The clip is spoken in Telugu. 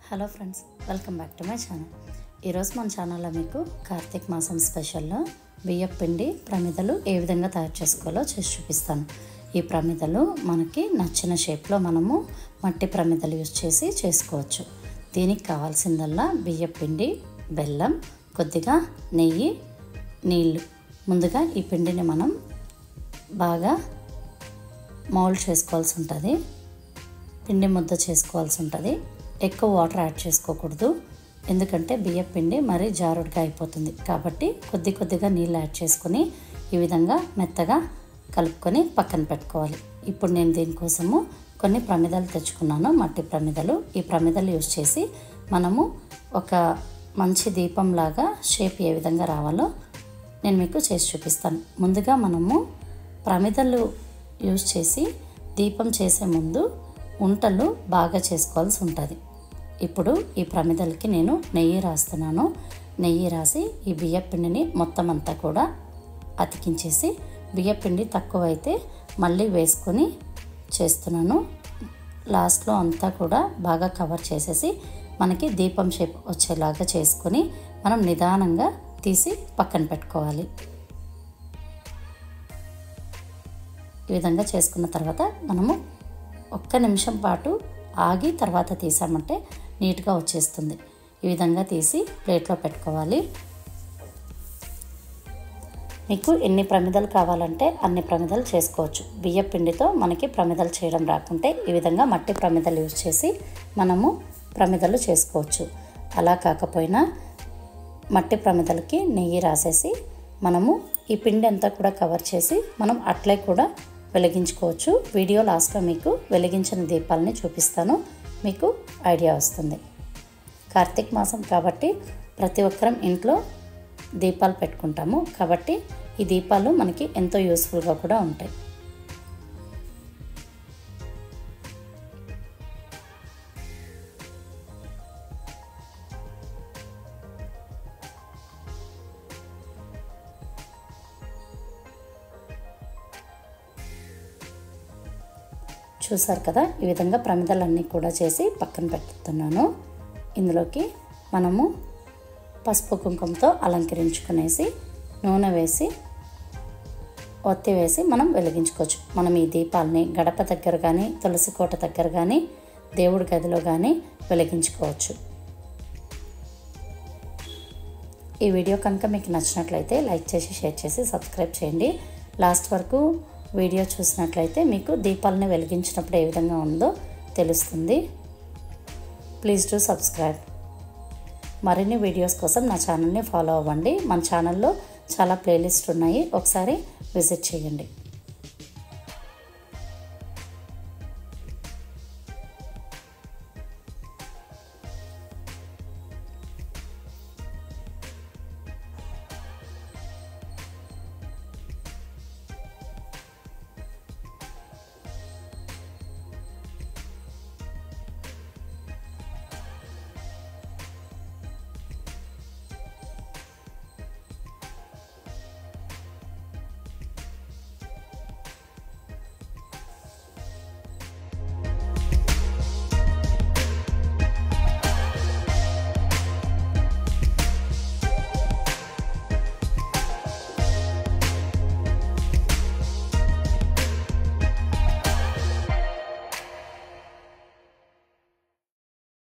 hello friends welcome back to my channel ఈరోజు మన ఛానల్లో మీకు కార్తీక మాసం స్పెషల్లో బియ్యం పిండి ప్రమిదలు ఏ విధంగా తయారు చేసుకోవాలో చేసి చూపిస్తాను ఈ ప్రమిదలు మనకి నచ్చిన షేప్లో మనము మట్టి ప్రమిదలు యూజ్ చేసి చేసుకోవచ్చు దీనికి కావాల్సిందల్లా బియ్యం పిండి బెల్లం కొద్దిగా నెయ్యి నీళ్ళు ముందుగా ఈ పిండిని మనం బాగా మౌల్డ్ చేసుకోవాల్సి ఉంటుంది పిండి ముద్ద చేసుకోవాల్సి ఉంటుంది ఎక్కువ వాటర్ యాడ్ చేసుకోకూడదు ఎందుకంటే బియ్యం పిండి మరీ జారుడుగా అయిపోతుంది కాబట్టి కొద్ది కొద్దిగా నీళ్ళు యాడ్ చేసుకొని ఈ విధంగా మెత్తగా కలుపుకొని పక్కన పెట్టుకోవాలి ఇప్పుడు నేను దీనికోసము కొన్ని ప్రమిదలు తెచ్చుకున్నాను మట్టి ప్రమిదలు ఈ ప్రమిదలు యూజ్ చేసి మనము ఒక మంచి దీపంలాగా షేప్ ఏ విధంగా రావాలో నేను మీకు చేసి చూపిస్తాను ముందుగా మనము ప్రమిదలు యూజ్ చేసి దీపం చేసే ముందు ఉంటలు బాగా చేసుకోవాల్సి ఉంటుంది ఇప్పుడు ఈ ప్రమిదలకి నేను నెయ్యి రాస్తున్నాను నెయ్యి రాసి ఈ బియ్యపిండిని మొత్తం అంతా కూడా అతికించేసి బియ్యపిండి తక్కువైతే మళ్ళీ వేసుకొని చేస్తున్నాను లాస్ట్లో అంతా కూడా బాగా కవర్ చేసేసి మనకి దీపం షేప్ వచ్చేలాగా చేసుకొని మనం నిదానంగా తీసి పక్కన పెట్టుకోవాలి ఈ విధంగా చేసుకున్న తర్వాత మనము ఒక్క నిమిషం పాటు ఆగి తర్వాత తీసామంటే నీట్గా వచ్చేస్తుంది ఈ విధంగా తీసి ప్లేట్లో పెట్టుకోవాలి మీకు ఎన్ని ప్రమిదలు కావాలంటే అన్ని ప్రమిదలు చేసుకోవచ్చు బియ్య పిండితో మనకి ప్రమిదలు చేయడం రాకుంటే ఈ విధంగా మట్టి ప్రమిదలు యూజ్ చేసి మనము ప్రమిదలు చేసుకోవచ్చు అలా కాకపోయినా మట్టి ప్రమిదలకి నెయ్యి రాసేసి మనము ఈ పిండి అంతా కూడా కవర్ చేసి మనం అట్లే కూడా వెలిగించుకోవచ్చు వీడియో లాస్ట్లో మీకు వెలిగించిన దీపాలని చూపిస్తాను మీకు ఐడియా వస్తుంది కార్తీక మాసం కాబట్టి ప్రతి ఒక్కరం ఇంట్లో దీపాలు పెట్టుకుంటాము కాబట్టి ఈ దీపాలు మనకి ఎంతో యూస్ఫుల్గా కూడా ఉంటాయి చూసారు కదా ఈ విధంగా ప్రమిదలన్నీ కూడా చేసి పక్కన పెట్టుతున్నాను ఇందులోకి మనము పసుపు కుంకుమతో అలంకరించుకునేసి నూనె వేసి ఒత్తి వేసి మనం వెలిగించుకోవచ్చు మనం ఈ దీపాలని గడప దగ్గర కానీ తులసి కోట దగ్గర కానీ దేవుడి గదిలో కానీ వెలిగించుకోవచ్చు ఈ వీడియో కనుక మీకు నచ్చినట్లయితే లైక్ చేసి షేర్ చేసి సబ్స్క్రైబ్ చేయండి లాస్ట్ వరకు వీడియో చూసినట్లయితే మీకు దీపాలను వెలిగించినప్పుడు ఏ విధంగా ఉందో తెలుస్తుంది ప్లీజ్ డూ సబ్స్క్రైబ్ మరిన్ని వీడియోస్ కోసం నా ఛానల్ని ఫాలో అవ్వండి మన ఛానల్లో చాలా ప్లేలిస్ట్ ఉన్నాయి ఒకసారి విజిట్ చేయండి